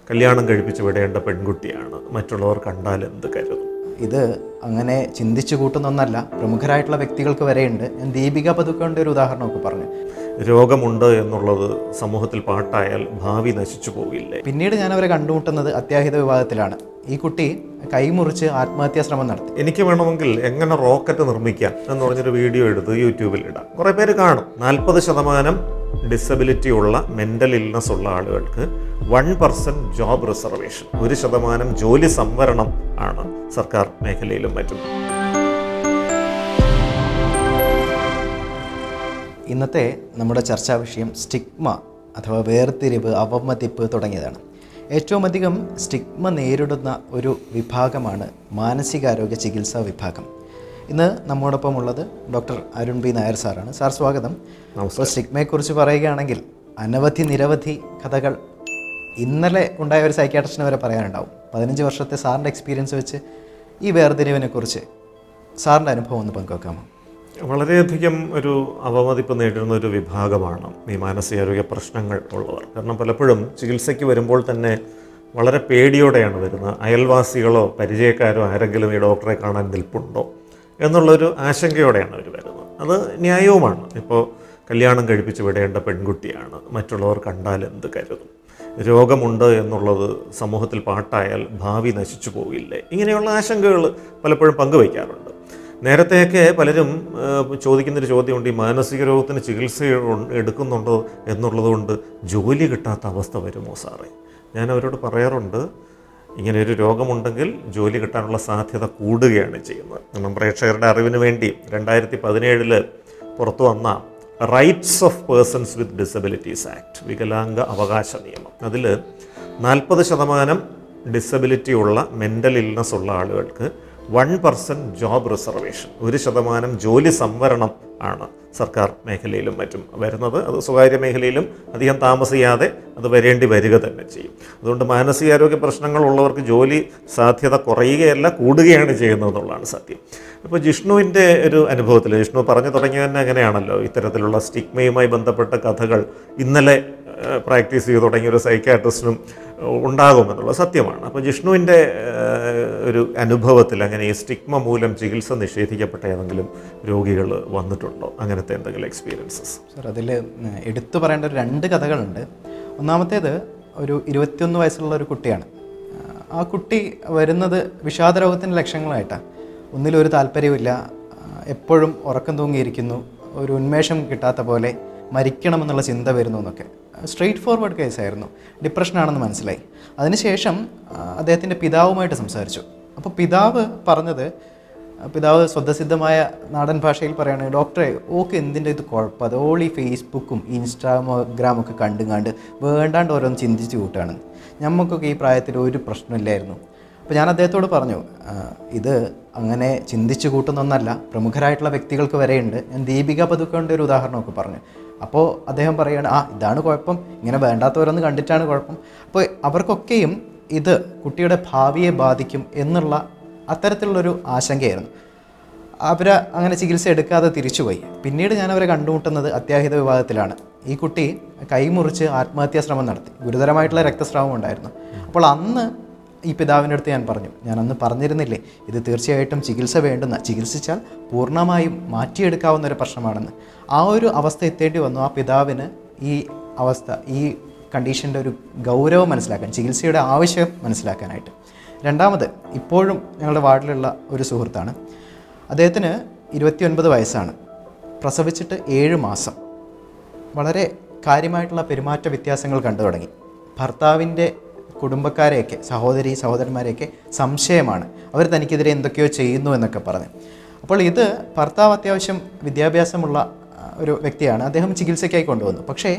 കല്യാണം കഴിപ്പിച്ച് വിടേണ്ട പെൺകുട്ടിയാണ് മറ്റുള്ളവർ കണ്ടാൽ എന്ത് കരുതും ഇത് അങ്ങനെ ചിന്തിച്ചു കൂട്ടുന്ന ഒന്നല്ല പ്രമുഖരായിട്ടുള്ള വ്യക്തികൾക്ക് വരെയുണ്ട് ഞാൻ ദീപിക പതുക്കോൻ്റെ ഒരു ഉദാഹരണമൊക്കെ പറഞ്ഞു രോഗമുണ്ട് എന്നുള്ളത് സമൂഹത്തിൽ പാട്ടായാൽ ഭാവി നശിച്ചു പോകില്ലേ പിന്നീട് ഞാൻ അവരെ കണ്ടുമുട്ടുന്നത് അത്യാഹിത വിഭാഗത്തിലാണ് ഈ കുട്ടി കൈമുറിച്ച് ആത്മഹത്യാ ശ്രമം നടത്തി എനിക്ക് വേണമെങ്കിൽ എങ്ങനെ റോക്കറ്റ് നിർമ്മിക്കാം എന്ന് പറഞ്ഞൊരു വീഡിയോ എടുത്ത് യൂട്യൂബിൽ ഇടാം കുറേ പേര് കാണും നാൽപ്പത് ശതമാനം ഡിസബിലിറ്റി ഉള്ള മെൻ്റൽ ഇൽനസ് ഉള്ള ആളുകൾക്ക് വൺ പെർസെൻറ്റ് ജോബ് റിസർവേഷൻ ഒരു ശതമാനം ജോലി സംവരണം ആണ് സർക്കാർ മേഖലയിലും മറ്റും ഇന്നത്തെ നമ്മുടെ ചർച്ചാ വിഷയം സ്റ്റിഗ്മ അഥവാ വേർതിരിവ് അവമതിപ്പ് തുടങ്ങിയതാണ് ഏറ്റവും അധികം സ്റ്റിഗ്മ നേരിടുന്ന ഒരു വിഭാഗമാണ് മാനസികാരോഗ്യ ചികിത്സാ വിഭാഗം ഇന്ന് നമ്മോടൊപ്പം ഉള്ളത് ഡോക്ടർ അരുൺ ബി നായർ സാറാണ് സാർ സ്വാഗതം അപ്പോൾ സ്റ്റിഗ്മയെക്കുറിച്ച് പറയുകയാണെങ്കിൽ അനവധി നിരവധി കഥകൾ ഇന്നലെ ഉണ്ടായ ഒരു സൈക്യാട്രിസ്റ്റിനെ വരെ പറയാനുണ്ടാവും പതിനഞ്ച് വർഷത്തെ സാറിൻ്റെ എക്സ്പീരിയൻസ് വെച്ച് ഈ വേർതിരിവിനെക്കുറിച്ച് സാറിൻ്റെ അനുഭവം ഒന്ന് പങ്കുവെക്കാമോ വളരെയധികം ഒരു അവമതിപ്പ് നേരിടുന്ന ഒരു വിഭാഗമാണ് ഈ മാനസികാരോഗ്യ പ്രശ്നങ്ങൾ ഉള്ളവർ കാരണം പലപ്പോഴും ചികിത്സയ്ക്ക് വരുമ്പോൾ തന്നെ വളരെ പേടിയോടെയാണ് വരുന്നത് അയൽവാസികളോ പരിചയക്കാരോ ആരെങ്കിലും ഈ ഡോക്ടറെ കാണാൻ നിൽപ്പുണ്ടോ എന്നുള്ളൊരു ആശങ്കയോടെയാണ് അവർ വരുന്നത് അത് ന്യായവുമാണ് ഇപ്പോൾ കല്യാണം കഴിപ്പിച്ച് വിടേണ്ട പെൺകുട്ടിയാണ് മറ്റുള്ളവർ കണ്ടാൽ എന്ത് കരുതും രോഗമുണ്ട് എന്നുള്ളത് സമൂഹത്തിൽ പാട്ടായാൽ ഭാവി നശിച്ചു പോകില്ലേ ഇങ്ങനെയുള്ള ആശങ്കകൾ പലപ്പോഴും പങ്കുവയ്ക്കാറുണ്ട് നേരത്തെയൊക്കെ പലരും ഏഹ്, ചോദിക്കുന്നൊരു ചോദ്യമുണ്ട് ഈ മാനസിക രോഗത്തിന് ചികിത്സ ഉ- എടുക്കുന്നുണ്ടോ എന്നുള്ളത് കൊണ്ട് ജോലി കിട്ടാത്ത അവസ്ഥ വരുമോ സാറേ ഞാൻ അവരോട് പറയാറുണ്ട് ഇങ്ങനെ ഒരു രോഗമുണ്ടെങ്കിൽ ജോലി കിട്ടാനുള്ള സാധ്യത കൂടുകയാണ് ചെയ്യുന്നത് കാരണം പ്രേക്ഷകരുടെ അറിവിന് വേണ്ടി രണ്ടായിരത്തി പതിനേഴില് പുറത്തു വന്ന rights of persons with disabilities act വികലാംഗ അവകാശ നിയമം അതിൽ നാൽപ്പത് ശതമാനം ഡിസബിലിറ്റി ഉള്ള മെൻ്റൽ ഇൽനസ് ഉള്ള ആളുകൾക്ക് വൺ പെർസെൻറ്റ് ജോബ് റിസർവേഷൻ ഒരു ശതമാനം ജോലി സംവരണം ആണ് സർക്കാർ മേഖലയിലും മറ്റും വരുന്നത് അത് സ്വകാര്യ മേഖലയിലും അധികം താമസിയാതെ അത് വരേണ്ടി വരിക തന്നെ ചെയ്യും അതുകൊണ്ട് മാനസികാരോഗ്യ പ്രശ്നങ്ങളുള്ളവർക്ക് ജോലി സാധ്യത കുറയുകയല്ല കൂടുകയാണ് ചെയ്യുന്നത് എന്നുള്ളതാണ് സത്യം ഇപ്പോൾ ജിഷ്ണുവിൻ്റെ ഒരു അനുഭവത്തിൽ ജിഷ്ണു പറഞ്ഞു തുടങ്ങിയത് തന്നെ അങ്ങനെയാണല്ലോ ഇത്തരത്തിലുള്ള സ്റ്റിഗ്മയുമായി ബന്ധപ്പെട്ട കഥകൾ ഇന്നലെ ഏഹ്, പ്രാക്ടീസ് ചെയ്ത് തുടങ്ങിയ ഒരു സൈക്കാട്രിസ്റ്റിനും ഉണ്ടാകുമെന്നുള്ളത് സത്യമാണ് അപ്പോൾ ജിഷ്ണുവിൻ്റെ ഏഹ്, ഒരു അനുഭവത്തിൽ അങ്ങനെ ഈ സ്റ്റിഗ്മ മൂലം ചികിത്സ നിഷേധിക്കപ്പെട്ട ഏതെങ്കിലും രോഗികൾ വന്നിട്ടുണ്ടോ അങ്ങനത്തെ എന്തെങ്കിലും എക്സ്പീരിയൻസസ് സാർ അതിൽ എടുത്തു പറയേണ്ട ഒരു രണ്ട് കഥകളുണ്ട് ഒന്നാമത്തേത് ഒരു ഇരുപത്തിയൊന്ന് വയസ്സുള്ള ഒരു കുട്ടിയാണ് ആ കുട്ടി വരുന്നത് വിഷാദരോഗത്തിൻ്റെ ലക്ഷണങ്ങളായിട്ടാണ് ഒന്നിലൊരു താല്പര്യമില്ല ആ, എപ്പോഴും ഉറക്കം തൂങ്ങിയിരിക്കുന്നു ഒരു ഉന്മേഷം കിട്ടാത്ത പോലെ മരിക്കണമെന്നുള്ള ചിന്ത വരുന്നു എന്നൊക്കെ സ്ട്രെയിറ്റ് ഫോർവേഡ് കേസായിരുന്നു ഡിപ്രഷനാണെന്ന് മനസ്സിലായി അതിനുശേഷം ആ, അദ്ദേഹത്തിൻ്റെ പിതാവുമായിട്ട് സംസാരിച്ചു അപ്പോൾ പിതാവ് പറഞ്ഞത് പിതാവ് സ്വതസിദ്ധമായ നാടൻ ഭാഷയിൽ പറയുകയാണ് ഡോക്ടറെ ഓക്കെ എന്തിൻ്റെ ഇത് കുഴപ്പം അത് ഓൾ ഈ ഫേസ്ബുക്കും ഇൻസ്റ്റാഗ്രാമും ഒക്കെ കണ്ടും കണ്ട് വേണ്ടാണ്ട് ഓരോന്ന് ചിന്തിച്ച് കൂട്ടാണ് നമുക്കൊക്കെ ഈ പ്രായത്തിൽ ഒരു പ്രശ്നമില്ലായിരുന്നു അപ്പോൾ ഞാൻ അദ്ദേഹത്തോട് പറഞ്ഞു "ആ, ഇത് അങ്ങനെ ചിന്തിച്ചു കൂട്ടുന്ന ഒന്നല്ല പ്രമുഖരായിട്ടുള്ള വ്യക്തികൾക്ക് വരെയുണ്ട് ഞാൻ ദീപിക പതുക്കോൻ്റെ ഒരു ഉദാഹരണമൊക്കെ പറഞ്ഞു അപ്പോൾ അദ്ദേഹം പറയുകയാണ് ആ ഇതാണ് കുഴപ്പം ഇങ്ങനെ വേണ്ടാത്തവരൊന്ന് കണ്ടിട്ടാണ് കുഴപ്പം അപ്പോൾ അവർക്കൊക്കെയും ഇത് കുട്ടിയുടെ ഭാവിയെ ബാധിക്കും എന്നുള്ള അത്തരത്തിലുള്ളൊരു ആശങ്കയായിരുന്നു അവർ അങ്ങനെ ചികിത്സ എടുക്കാതെ തിരിച്ചുപോയി പിന്നീട് ഞാൻ അവരെ കണ്ടുമുട്ടുന്നത് അത്യാഹിത വിഭാഗത്തിലാണ് ഈ കുട്ടി കൈമുറിച്ച് ആത്മഹത്യാ ശ്രമം നടത്തി ഗുരുതരമായിട്ടുള്ള രക്തസ്രാവം ഉണ്ടായിരുന്നു അപ്പോൾ അന്ന് ഈ പിതാവിൻ്റെ അടുത്ത് ഞാൻ പറഞ്ഞു ഞാൻ അന്ന് പറഞ്ഞിരുന്നില്ലേ ഇത് തീർച്ചയായിട്ടും ചികിത്സ വേണ്ടുന്ന ചികിത്സിച്ചാൽ പൂർണ്ണമായും മാറ്റിയെടുക്കാവുന്ന ഒരു പ്രശ്നമാണെന്ന് ആ ഒരു അവസ്ഥ എത്തേണ്ടി വന്നു ആ പിതാവിന് ഈ അവസ്ഥ ഈ കണ്ടീഷൻ്റെ ഒരു ഗൗരവം മനസ്സിലാക്കാൻ ചികിത്സയുടെ ആവശ്യം മനസ്സിലാക്കാനായിട്ട് രണ്ടാമത് ഇപ്പോഴും ഞങ്ങളുടെ വാർഡിലുള്ള ഒരു സുഹൃത്താണ് അദ്ദേഹത്തിന് ഇരുപത്തിയൊൻപത് വയസ്സാണ് പ്രസവിച്ചിട്ട് ഏഴ് മാസം വളരെ കാര്യമായിട്ടുള്ള പെരുമാറ്റ വ്യത്യാസങ്ങൾ കണ്ടു തുടങ്ങി ഭർത്താവിൻ്റെ കുടുംബക്കാരെയൊക്കെ സഹോദരി സഹോദരന്മാരെയൊക്കെ സംശയമാണ് അവർ തനിക്കെതിരെ എന്തൊക്കെയോ ചെയ്യുന്നു എന്നൊക്കെ പറഞ്ഞ് അപ്പോൾ ഇത് ഭർത്താവ് അത്യാവശ്യം വിദ്യാഭ്യാസമുള്ള ആ, ഒരു വ്യക്തിയാണ് അദ്ദേഹം ചികിത്സയ്ക്കായി കൊണ്ടുവന്നു പക്ഷേ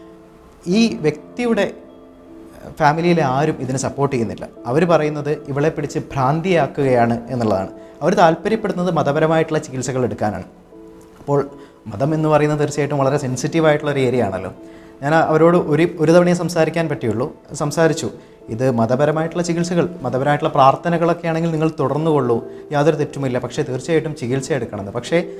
ഈ വ്യക്തിയുടെ ഫാമിലിയിലെ ആരും ഇതിനെ സപ്പോർട്ട് ചെയ്യുന്നില്ല അവർ പറയുന്നത് ഇവളെ പിടിച്ച് ഭ്രാന്തിയാക്കുകയാണ് എന്നുള്ളതാണ് അവർ താല്പര്യപ്പെടുന്നത് മതപരമായിട്ടുള്ള ചികിത്സകൾ എടുക്കാനാണ് അപ്പോൾ മതം എന്ന് പറയുന്നത് തീർച്ചയായിട്ടും വളരെ സെൻസിറ്റീവ് ആയിട്ടുള്ള ഒരു ഏരിയ ആണല്ലോ ഞാൻ അവരോട് ഒരു ഒരു തവണയെ സംസാരിക്കാൻ പറ്റുള്ളൂ സംസാരിച്ചു ഇത് മതപരമായിട്ടുള്ള ചികിത്സകൾ മതപരമായിട്ടുള്ള പ്രാർത്ഥനകളൊക്കെ ആണെങ്കിൽ നിങ്ങൾ തുടർന്നു കൊള്ളൂ യാതൊരു തെറ്റുമില്ല പക്ഷേ തീർച്ചയായിട്ടും ചികിത്സ എടുക്കണമെന്ന് പക്ഷേ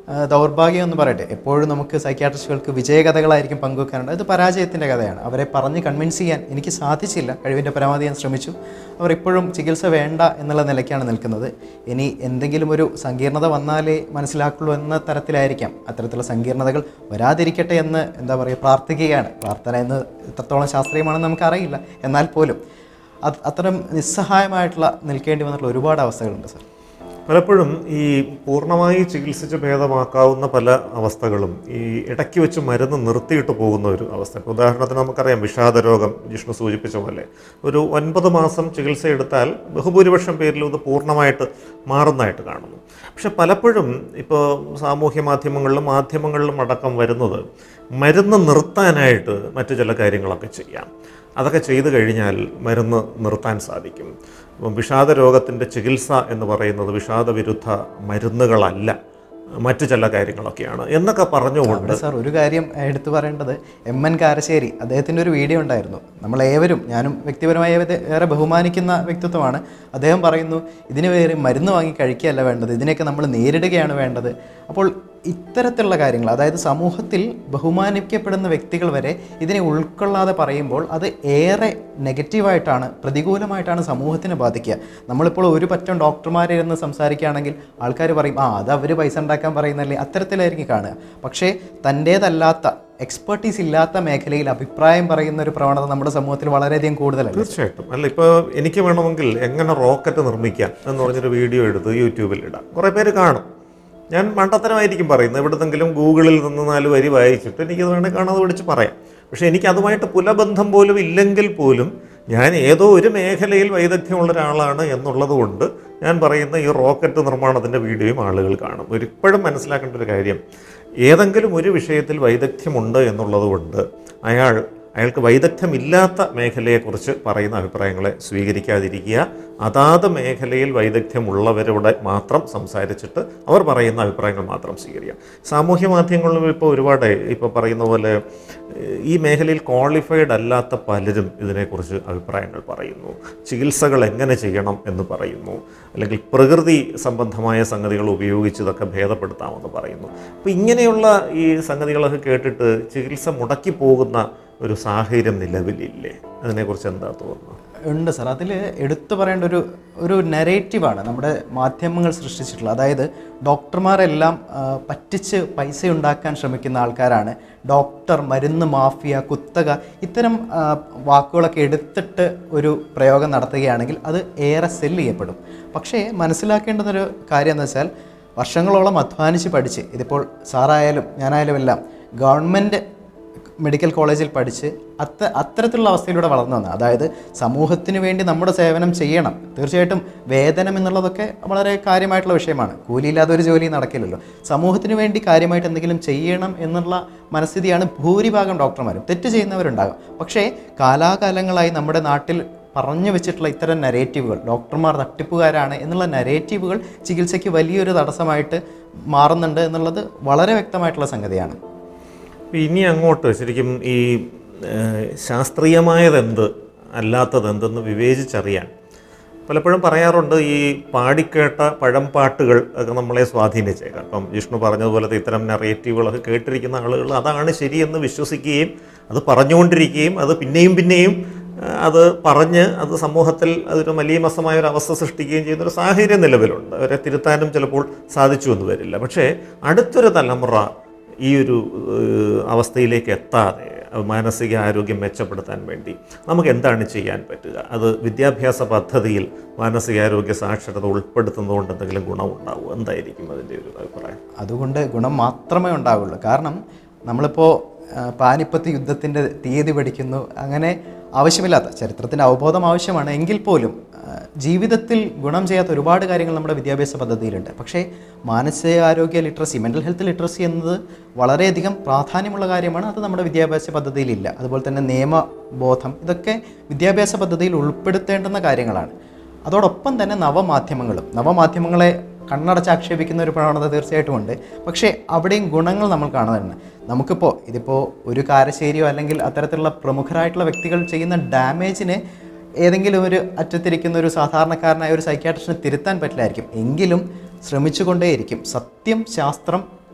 ആ, ദൗർഭാഗ്യം എന്ന് പറയട്ടെ എപ്പോഴും നമുക്ക് സൈക്യാട്രിസ്റ്റുകൾക്ക് വിജയകഥകളായിരിക്കും പങ്കുവെക്കാനുണ്ട് ഇത് പരാജയത്തിൻ്റെ കഥയാണ് അവരെ പറഞ്ഞ് കൺവിൻസ് ചെയ്യാൻ എനിക്ക് സാധിച്ചില്ല കഴിവിൻ്റെ പരമാവധി ഞാൻ ശ്രമിച്ചു അവർ ഇപ്പോഴും ചികിത്സ വേണ്ട എന്നുള്ള നിലയ്ക്കാണ് നിൽക്കുന്നത് ഇനി എന്തെങ്കിലും ഒരു സങ്കീർണത വന്നാലേ മനസ്സിലാക്കുള്ളൂ എന്ന തരത്തിലായിരിക്കാം അത്തരത്തിലുള്ള സങ്കീർണതകൾ വരാതിരിക്കട്ടെ എന്ന് എന്താ പറയുക പ്രാർത്ഥിക്കുകയാണ് പ്രാർത്ഥന എന്ന് എത്രത്തോളം ശാസ്ത്രീയമാണെന്ന് നമുക്കറിയില്ല എന്നാൽ പോലും അത് അത്തരം നിസ്സഹായമായിട്ടുള്ള നിൽക്കേണ്ടി വന്നിട്ടുള്ള ഒരുപാട് അവസ്ഥകളുണ്ട് സർ പലപ്പോഴും ഈ പൂർണ്ണമായി ചികിത്സിച്ച് ഭേദമാക്കാവുന്ന പല അവസ്ഥകളും ഈ ഇടയ്ക്ക് വെച്ച് മരുന്ന് നിർത്തിയിട്ട് പോകുന്ന ഒരു അവസ്ഥ ഇപ്പോൾ ഉദാഹരണത്തിന് നമുക്കറിയാം വിഷാദരോഗം ജിഷ്ണു സൂചിപ്പിച്ച പോലെ ഒരു ഒൻപത് മാസം ചികിത്സ എടുത്താൽ ബഹുഭൂരിപക്ഷം പേരിലും ഇത് പൂർണ്ണമായിട്ട് മാറുന്നതായിട്ട് കാണുന്നു പക്ഷെ പലപ്പോഴും ഇപ്പോൾ സാമൂഹ്യ മാധ്യമങ്ങളിലും മാധ്യമങ്ങളിലും അടക്കം വരുന്നത് മരുന്ന് നിർത്താനായിട്ട് മറ്റു ചില കാര്യങ്ങളൊക്കെ ചെയ്യാം അതൊക്കെ ചെയ്തു കഴിഞ്ഞാൽ മരുന്ന് നിർത്താൻ സാധിക്കും അപ്പം വിഷാദ രോഗത്തിൻ്റെ ചികിത്സ എന്ന് പറയുന്നത് വിഷാദവിരുദ്ധ മരുന്നുകളല്ല മറ്റു ചില കാര്യങ്ങളൊക്കെയാണ് എന്നൊക്കെ പറഞ്ഞുകൊണ്ട് അവിടെ സാർ ഒരു കാര്യം എടുത്തു പറയേണ്ടത് എം എൻ കാരശ്ശേരി അദ്ദേഹത്തിൻ്റെ ഒരു വീഡിയോ ഉണ്ടായിരുന്നു നമ്മൾ ഏവരും ഞാനും വ്യക്തിപരമായി ഏവരെ- ഏറെ ബഹുമാനിക്കുന്ന വ്യക്തിത്വമാണ് അദ്ദേഹം പറയുന്നു ഇതിന് വേറെ മരുന്ന് വാങ്ങി കഴിക്കുകയല്ല വേണ്ടത് ഇതിനെയൊക്കെ നമ്മൾ നേരിടുകയാണ് വേണ്ടത് അപ്പോൾ ഇത്തരത്തിലുള്ള കാര്യങ്ങൾ അതായത് സമൂഹത്തിൽ ബഹുമാനിക്കപ്പെടുന്ന വ്യക്തികൾ വരെ ഇതിനെ ഉൾക്കൊള്ളാതെ പറയുമ്പോൾ അത് ഏറെ നെഗറ്റീവായിട്ടാണ് പ്രതികൂലമായിട്ടാണ് സമൂഹത്തിനെ ബാധിക്കുക നമ്മളിപ്പോൾ ഒരു പറ്റം ഡോക്ടർമാരിരുന്ന് സംസാരിക്കുകയാണെങ്കിൽ ആൾക്കാർ പറയും ആ അത് അവർ പൈസ ഉണ്ടാക്കാൻ പറയുന്നല്ലേ അത്തരത്തിലായിരിക്കും കാണുക പക്ഷേ തൻ്റേതല്ലാത്ത എക്സ്പെർട്ടീസ് ഇല്ലാത്ത മേഖലയിൽ അഭിപ്രായം പറയുന്ന ഒരു പ്രവണത നമ്മുടെ സമൂഹത്തിൽ വളരെയധികം കൂടുതലല്ല തീർച്ചയായിട്ടും അല്ല ഇപ്പോൾ എനിക്ക് വേണമെങ്കിൽ എങ്ങനെ റോക്കറ്റ് നിർമ്മിക്കാം എന്ന് പറഞ്ഞൊരു വീഡിയോ എടുത്ത് യൂട്യൂബിൽ ഇടാം കുറേ പേര് കാണും ഞാൻ മണ്ടത്തരമായിരിക്കും പറയുന്നത് എവിടുന്നെങ്കിലും ഗൂഗിളിൽ നിന്ന് നാല് വരി വായിച്ചിട്ട് എനിക്കത് വേണമെങ്കിൽ കാണാതെ പിടിച്ച് പറയാം പക്ഷേ എനിക്ക് അതുമായിട്ട് പുലബന്ധം പോലും ഇല്ലെങ്കിൽ പോലും ഞാൻ ഏതോ ഒരു മേഖലയിൽ വൈദഗ്ധ്യമുള്ള ഒരാളാണ് എന്നുള്ളത് കൊണ്ട് ഞാൻ പറയുന്ന ഈ റോക്കറ്റ് നിർമ്മാണത്തിൻ്റെ വീഡിയോയും ആളുകൾ കാണും ഒരിപ്പോഴും മനസ്സിലാക്കേണ്ട ഒരു കാര്യം ഏതെങ്കിലും ഒരു വിഷയത്തിൽ വൈദഗ്ധ്യമുണ്ട് എന്നുള്ളത് കൊണ്ട് അയാൾ അയാൾക്ക് വൈദഗ്ധ്യമില്ലാത്ത മേഖലയെക്കുറിച്ച് പറയുന്ന അഭിപ്രായങ്ങളെ സ്വീകരിക്കാതിരിക്കുക അതാത് മേഖലയിൽ വൈദഗ്ധ്യമുള്ളവരോട് മാത്രം സംസാരിച്ചിട്ട് അവർ പറയുന്ന അഭിപ്രായങ്ങൾ മാത്രം സ്വീകരിക്കുക സാമൂഹ്യ മാധ്യമങ്ങളിലും ഇപ്പോൾ ഒരുപാട് ഇപ്പോൾ പറയുന്ന പോലെ ഏഹ്, ഈ മേഖലയിൽ ക്വാളിഫൈഡ് അല്ലാത്ത പലരും ഇതിനെക്കുറിച്ച് അഭിപ്രായങ്ങൾ പറയുന്നു ചികിത്സകൾ എങ്ങനെ ചെയ്യണം എന്ന് പറയുന്നു അല്ലെങ്കിൽ പ്രകൃതി സംബന്ധമായ സംഗതികൾ ഉപയോഗിച്ച് ഇതൊക്കെ ഭേദപ്പെടുത്താമെന്ന് പറയുന്നു അപ്പോൾ ഇങ്ങനെയുള്ള ഈ സംഗതികളൊക്കെ കേട്ടിട്ട് ചികിത്സ മുടക്കി പോകുന്ന ഒരു സാഹചര്യം നിലവിലില്ലേ അതിനെക്കുറിച്ച് എന്താ തോന്നുന്നത് ഉണ്ട് സാർ അതിൽ എടുത്തു പറയേണ്ട ഒരു ഒരു നെറേറ്റീവാണ് നമ്മുടെ മാധ്യമങ്ങൾ സൃഷ്ടിച്ചിട്ടുള്ളത് അതായത് ഡോക്ടർമാരെല്ലാം ആ, പറ്റിച്ച് പൈസ ഉണ്ടാക്കാൻ ശ്രമിക്കുന്ന ആൾക്കാരാണ് ഡോക്ടർ മരുന്ന് മാഫിയ കുത്തക ഇത്തരം ആ, വാക്കുകളൊക്കെ എടുത്തിട്ട് ഒരു പ്രയോഗം നടത്തുകയാണെങ്കിൽ അത് ഏറെ സെല്ല് ചെയ്യപ്പെടും പക്ഷേ മനസ്സിലാക്കേണ്ടുന്നൊരു കാര്യം എന്ന് വെച്ചാൽ വർഷങ്ങളോളം അധ്വാനിച്ച് പഠിച്ച് ഇതിപ്പോൾ സാറായാലും ഞാനായാലും എല്ലാം ഗവൺമെൻറ് മെഡിക്കൽ കോളേജിൽ പഠിച്ച് അത്ത അത്തരത്തിലുള്ള അവസ്ഥയിലൂടെ വളർന്നു വന്നത് അതായത് സമൂഹത്തിന് വേണ്ടി നമ്മുടെ സേവനം ചെയ്യണം തീർച്ചയായിട്ടും വേതനം എന്നുള്ളതൊക്കെ വളരെ കാര്യമായിട്ടുള്ള വിഷയമാണ് കൂലിയില്ലാതെ ഒരു ജോലി നടക്കില്ലല്ലോ സമൂഹത്തിന് വേണ്ടി കാര്യമായിട്ട് എന്തെങ്കിലും ചെയ്യണം എന്നുള്ള മനസ്ഥിതിയാണ് ഭൂരിഭാഗം ഡോക്ടർമാരും തെറ്റ് ചെയ്യുന്നവരുണ്ടാകും പക്ഷേ കാലാകാലങ്ങളായി നമ്മുടെ നാട്ടിൽ പറഞ്ഞു വെച്ചിട്ടുള്ള ഇത്തരം നരേറ്റീവുകൾ ഡോക്ടർമാർ തട്ടിപ്പുകാരാണ് എന്നുള്ള നരേറ്റീവുകൾ ചികിത്സയ്ക്ക് വലിയൊരു തടസ്സമായിട്ട് മാറുന്നുണ്ട് എന്നുള്ളത് വളരെ വ്യക്തമായിട്ടുള്ള സംഗതിയാണ് ഇപ്പം ഇനി അങ്ങോട്ട് ശരിക്കും ഈ ഏഹ്, ശാസ്ത്രീയമായതെന്ത് അല്ലാത്തതെന്തെന്ന് വിവേചിച്ചറിയാൻ പലപ്പോഴും പറയാറുണ്ട് ഈ പാടിക്കേട്ട പഴംപാട്ടുകൾ ഒക്കെ നമ്മളെ സ്വാധീനിച്ചേക്കാം ഇപ്പം ജിഷ്ണു പറഞ്ഞതുപോലത്തെ ഇത്തരം നറേറ്റീവുകളൊക്കെ കേട്ടിരിക്കുന്ന ആളുകൾ അതാണ് ശരിയെന്ന് വിശ്വസിക്കുകയും അത് പറഞ്ഞുകൊണ്ടിരിക്കുകയും അത് പിന്നെയും പിന്നെയും ഏഹ്, അത് പറഞ്ഞ് അത് സമൂഹത്തിൽ അതൊരു മലീമസമായ ഒരു അവസ്ഥ സൃഷ്ടിക്കുകയും ചെയ്യുന്ന ഒരു സാഹചര്യം നിലവിലുണ്ട് അവരെ തിരുത്താനും ചിലപ്പോൾ സാധിച്ചു എന്ന് വരില്ല പക്ഷേ അടുത്തൊരു തലമുറ ഈ ഒരു ഏഹ്, അവസ്ഥയിലേക്ക് എത്താതെ മാനസിക ആരോഗ്യം മെച്ചപ്പെടുത്താൻ വേണ്ടി നമുക്ക് എന്താണ് ചെയ്യാൻ പറ്റുക അത് വിദ്യാഭ്യാസ പദ്ധതിയിൽ മാനസികാരോഗ്യ സാക്ഷരത ഉൾപ്പെടുത്തുന്നതുകൊണ്ട് എന്തെങ്കിലും ഗുണമുണ്ടാവും എന്തായിരിക്കും അതിൻ്റെ ഒരു അഭിപ്രായം അതുകൊണ്ട് ഗുണം മാത്രമേ ഉണ്ടാവുള്ളൂ കാരണം നമ്മളിപ്പോൾ ആ, പാനിപ്പത്ത് യുദ്ധത്തിൻ്റെ തീയതി പഠിക്കുന്നു അങ്ങനെ ആവശ്യമില്ലാത്ത ചരിത്രത്തിൻ്റെ അവബോധം ആവശ്യമാണ് എങ്കിൽ പോലും ആ, ജീവിതത്തിൽ ഗുണം ചെയ്യാത്ത ഒരുപാട് കാര്യങ്ങൾ നമ്മുടെ വിദ്യാഭ്യാസ പദ്ധതിയിലുണ്ട് പക്ഷേ മാനസികാരോഗ്യ ലിറ്ററസി മെൻ്റൽ ഹെൽത്ത് ലിറ്ററസി എന്നത് വളരെയധികം പ്രാധാന്യമുള്ള കാര്യമാണ് അത് നമ്മുടെ വിദ്യാഭ്യാസ പദ്ധതിയിലില്ല അതുപോലെ തന്നെ നിയമബോധം ഇതൊക്കെ വിദ്യാഭ്യാസ പദ്ധതിയിൽ ഉൾപ്പെടുത്തേണ്ടുന്ന കാര്യങ്ങളാണ് അതോടൊപ്പം തന്നെ നവമാധ്യമങ്ങളും നവമാധ്യമങ്ങളെ കണ്ണടച്ച് ആക്ഷേപിക്കുന്ന ഒരു പ്രവണത തീർച്ചയായിട്ടും ഉണ്ട് പക്ഷേ അവിടെയും ഗുണങ്ങൾ നമ്മൾ കാണുന്നുണ്ട് നമുക്കിപ്പോൾ ഇതിപ്പോൾ ഒരു കാരശ്ശേരിയോ അല്ലെങ്കിൽ അത്തരത്തിലുള്ള പ്രമുഖരായിട്ടുള്ള വ്യക്തികൾ ചെയ്യുന്ന ഡാമേജിനെ ഏതെങ്കിലും ഒരു അറ്റത്തിരിക്കുന്ന ഒരു സാധാരണക്കാരനായ ഒരു സൈക്യാട്രിസ്റ്റിനെ തിരുത്താൻ പറ്റില്ലായിരിക്കും എങ്കിലും ശ്രമിച്ചുകൊണ്ടേയിരിക്കും സത്യം ശാസ്ത്രം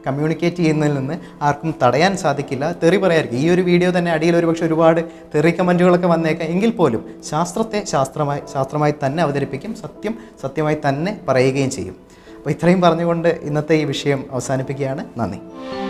കമ്മ്യൂണിക്കേറ്റ് ചെയ്യുന്നതിൽ നിന്ന് ആർക്കും തടയാൻ സാധിക്കില്ല തെറി പറയായിരിക്കും ഈ ഒരു വീഡിയോ തന്നെ അടിയിൽ ഒരു പക്ഷേ ഒരുപാട് തെറി കമൻറ്റുകളൊക്കെ വന്നേക്കാം എങ്കിൽ പോലും ശാസ്ത്രത്തെ ശാസ്ത്രമായി ശാസ്ത്രമായി തന്നെ അവതരിപ്പിക്കും സത്യം സത്യമായി തന്നെ പറയുകയും ചെയ്യും അപ്പോൾ ഇത്രയും പറഞ്ഞുകൊണ്ട് ഇന്നത്തെ ഈ വിഷയം അവസാനിപ്പിക്കുകയാണ് നന്ദി